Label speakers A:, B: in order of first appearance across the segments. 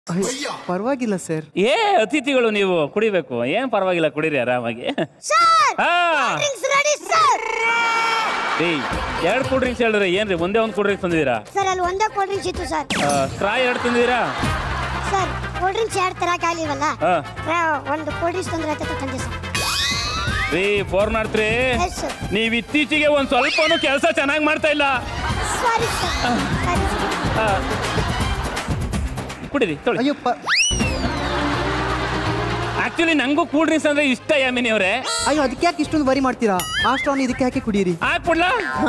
A: ಅಯ್ಯೋ, ಪರವಾಗಿಲ್ಲ ಸರ್
B: ಏ ಅತಿಥಿಗಳು ನೀವು ಕುಡಿಬೇಕು ಏನ್ ಪರವಾಗಿಲ್ಲ ಕುಡೀರಿ ಆರಾಮಾಗಿ
C: ಸರ್
B: ಹಾ
C: ಡ್ರಿಂಕ್ಸ್ ರೆಡಿ ಸರ್
B: ಏಯ್ ಎರಡು ಕೂಲ್ ಡ್ರಿಂಕ್ಸ್ ಹೇಳಿದ್ರೆ ಏನ್ರಿ ಒಂದೇ ಒಂದು ಕೂಲ್ ಡ್ರಿಂಕ್ಸ್ ತಂದಿದ್ದೀರಾ
C: ಸರ್ ಅಲ್ಲಿ ಒಂದೇ ಕೋಲ್ಡ್ ಡ್ರಿಂಕ್ಸ್ ಇತ್ತು ಸರ್
B: ಸ್ಟ್ರಾ ಎರಡು ತಂದಿದ್ದೀರಾ
C: ಸರ್ ಕೋಲ್ಡ್ ಡ್ರಿಂಕ್ಸ್ ಎರಡು ತರಕ್ಕೆ ಆಗಿಲ್ವಲ್ಲ
B: ಹಾ
C: ಒಂದು ಕೋಲ್ಡ್ ಡ್ರಿಂಕ್ಸ್ ತಂದ್ರೆ ಆಯ್ತು ತಂದೆ ಸರ್
B: ರೀ ಫೋನ್ ಮಾಡ್ತ್ರಿ
C: ಎಸ್ ಸರ್
B: ನೀವ್ ಇತ್ತೀಚೆಗೆ ಒಂದ್ ಸ್ವಲ್ಪನೂ ಕೆಲಸ ಚೆನ್ನಾಗಿ ಮಾಡ್ತಾ ಇಲ್ಲ
C: ಸಾರಿ ಸರ್ ಸಾರಿ ಸರ್
B: ಆ. ಕುಡೀರಿ ತೊಳಿ
A: ಅಯ್ಯೋ ಪ-
B: ಆಕ್ಚುಲಿ ನಂಗೂ ಕೂಲ್ ಡ್ರಿಂಕ್ಸ್ ಅಂದ್ರೆ ಇಷ್ಟ ಯಾಮಿನಿ ಅವರೇ
A: ಅಯ್ಯೋ ಅದಕ್ಕೆ ಯಾಕೆ ಇಷ್ಟೊಂದು ವರಿ ಮಾಡ್ತೀರಾ ಆ ಸ್ಟ್ರಾನ್ ಇದಕ್ಕೆ ಹಾಕಿ ಕುಡೀರಿ
B: ಹಾಕ್ಬಿಡ್ಲಾ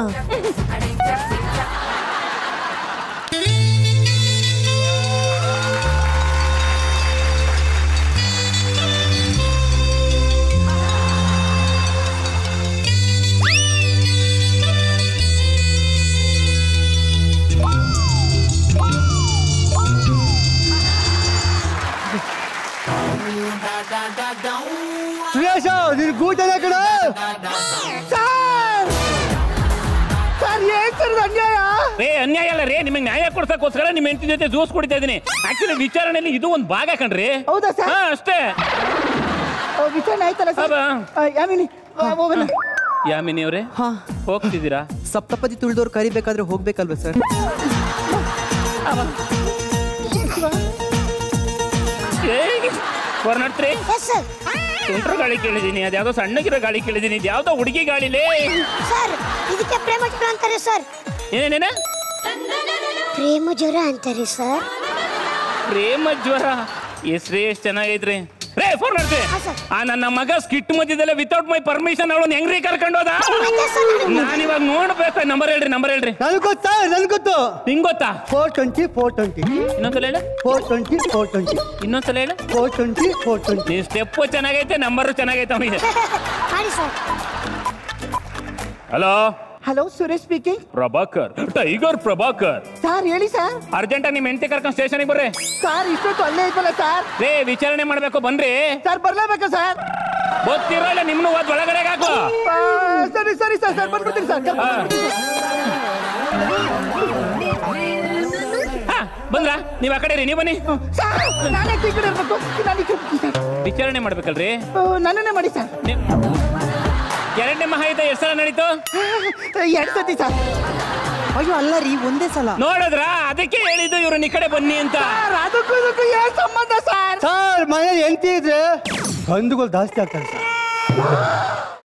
A: ಸುರೇಶ ನಿನ್ ಗೂಟನೆ ಕಣ ಸರ್ ಸರ್ ಏನ್ ಸರ್ ಇದು ಅನ್ಯಾಯ
B: ರೇ ಅನ್ಯಾಯ ಅಲ್ಲ ರೇ ನಿಮಗೆ ನ್ಯಾಯ ಕೊಡ್ಸಕ್ಕೋಸ್ಕರ ನಿಮ್ಮ ಹೆಂಡತಿ ಜೊತೆ ಜ್ಯೂಸ್ ಕುಡಿತಾ ಇದೀನಿ ಆಕ್ಚುಲಿ ವಿಚಾರಣೆಯಲ್ಲಿ ಇದು ಒಂದು ಭಾಗ ಕಣ್ರಿ
A: ಹೌದಾ ಸರ್
B: ಹಾ ಅಷ್ಟೇ
A: ಓ, ವಿಚಾರಣೆ ಆಯ್ತಲ್ಲ ಸರ್
B: ಹೌದಾ?
A: ಆ, ಯಾಮಿನಿ ಆ, ಹೋಗೋಣ
B: ಯಾಮಿನಿ ಅವರೇ
A: ಹಾ
B: ಹೋಗ್ತಿದ್ದೀರಾ
A: ಸಪ್ತಪದಿ ತುಳಿದವ್ರು ಕರಿಬೇಕಾದ್ರೆ ಹೋಗ್ಬೇಕಲ್ವಾ ಸರ್
B: ಹೊರನಡ್ತ್ರಿ
C: ಎಸ್ ಸರ್
B: ತುಂಟ್ರ ಗಾಳಿ ಕೇಳಿದೀನಿ ಅದ್ಯಾವುದೋ ಸಣ್ಣಗಿರೋ ಗಾಳಿ ಕೇಳಿದೀನಿ ಇದ್ಯಾವುದೋ ಹುಡುಗಿ ಗಾಳಿಲೇ
C: ಸರ್ ಇದಕ್ಕೆ ಪ್ರೇಮ ಜ್ವರ ಅಂತಾರೆ ಸರ್
B: ಏನೇನೇನ
C: ಪ್ರೇಮ ಜ್ವರ ಅಂತಾರೆ ಸರ್
B: ಪ್ರೇಮ ಜ್ವರ ಹೆಸ್ರೇ ಎಷ್ಟು ಚೆನ್ನಾಗೈತ್ರಿ ರೇ ಫೋನ್ ಮಾಡ್ತೆ
C: ಹಾ, ಸರ್.
B: ಆ ನನ್ನ ಮಗ ಸ್ಕಿಟ್ ಮಧ್ಯದಲ್ಲೇ ವಿತೌಟ್ ಮೈ ಪರ್ಮಿಷನ್ ಅವಳು ಹೆಂಗ್ರಿ ಕರ್ಕೊಂಡು ಹೋದ
C: ಅದೇ ಸರ್ ನಾನು
B: ನಾನು ಇವಾಗ ನೋಡ್ಬೇಕು ನಂಬರ್ ಹೇಳ್ರಿ ನಂಬರ್ ಹೇಳ್ರಿ
A: ನನ್ಗೆ ಗೊತ್ತಾ ನನ್ಗೆ ಗೊತ್ತು
B: ನಿಂಗ್ ಗೊತ್ತಾ
A: ಫೋರ್ ಟ್ವೆಂಟಿ ಫೋರ್ ಟ್ವೆಂಟಿ
B: ಇನ್ನೊಂದ್ಸಲ ಹೇಳು
A: ಫೋರ್ ಟ್ವೆಂಟಿ ಫೋರ್ ಟ್ವೆಂಟಿ
B: ಇನ್ನೊಂದ್ಸಲ ಹೇಳು
A: ಫೋರ್ ಟ್ವೆಂಟಿ ಫೋರ್ ಟ್ವೆಂಟಿ
B: ನೀ ಸ್ಟೆಪ್ ಚೆನ್ನಾಗೈತೆ ನಂಬರ್ ಚೆನ್ನಾಗೈತೆ ಅವನಿಗೆ
C: ಮಾಡಿ sir
B: hello
A: hello Suresh speaking
B: Prabhakar tiger Prabhakar
A: sir ಹೇಳಿ ಸರ್
B: ಅರ್ಜೆಂಟ್ ನಿಮ್ಮ ಹೆಂಡತಿ ಕರ್ಕೊಂಡು ಸ್ಟೇಷನ್ಗೆ ಬರ್ರಿ
A: ಸರ್ ಇಷ್ಟೊತ್ತು ಅಲ್ಲೇ ಇದ್ದಲ್ಲ ಸರ್
B: ರೇ ವಿಚಾರಣೆ ಮಾಡ್ಬೇಕು ಬನ್ರಿ
A: ಸರ್ ಬರ್ಲೇಬೇಕಾ ಸರ್
B: ಗೊತ್ತಿರೋ ಇಲ್ಲ ನಿಮ್ನು ಓದ್ ಒಳಗಡೆ ಹಾಕು
A: ಆ, ಸರಿ ಸರಿ ಸರ್ ಸರ್ ಬಂದ್ಬಿಡ್ತೀನಿ ಸರ್
B: ಹಾ. ಹಾ, ಬಂದ್ರಾ ನೀವ್ ಆ ಕಡೆ ರೀ ನೀವ್ ಬನ್ನಿ
A: ಸರ್ ನಾನೇ ಈ ಕಡೆ ಇರ್ಬೇಕು ನಾನು ಈ ಕಡೆ ಇರ್ತೀನಿ ಸರ್
B: ವಿಚಾರಣೆ ಮಾಡ್ಬೇಕಲ್ರಿ
A: ಆ, ನನ್ನನ್ನೇ ಮಾಡಿ ಸರ್
B: ನೀವ್- ಎರಡನೇ ಮಹಾಯುದ್ಧ ಎಷ್ಟು ಸಲ ನಡೀತು
A: ಎರಡು ಸತಿ ಸರ್ ಅಯ್ಯೋ ಅಲ್ಲ ರೀ ಒಂದೇ ಸಲ
B: ನೋಡಿದ್ರ ಅದಕ್ಕೆ ಹೇಳಿದ್ದು ಇವ್ರು ಈ ಕಡೆ ಬನ್ನಿ ಅಂತ
A: ಸರ್ ಅದಕ್ಕೂ ಇದಕ್ಕೂ ಏನ್ ಸಂಬಂಧ ಸರ್ ಸರ್ ಮನೇಲಿ ಎಂಟಿ ಇದ್ರೆ ಗಂದುಗಳು ಜಾಸ್ತಿ ಆಗ್ತಾರೆ ಸರ್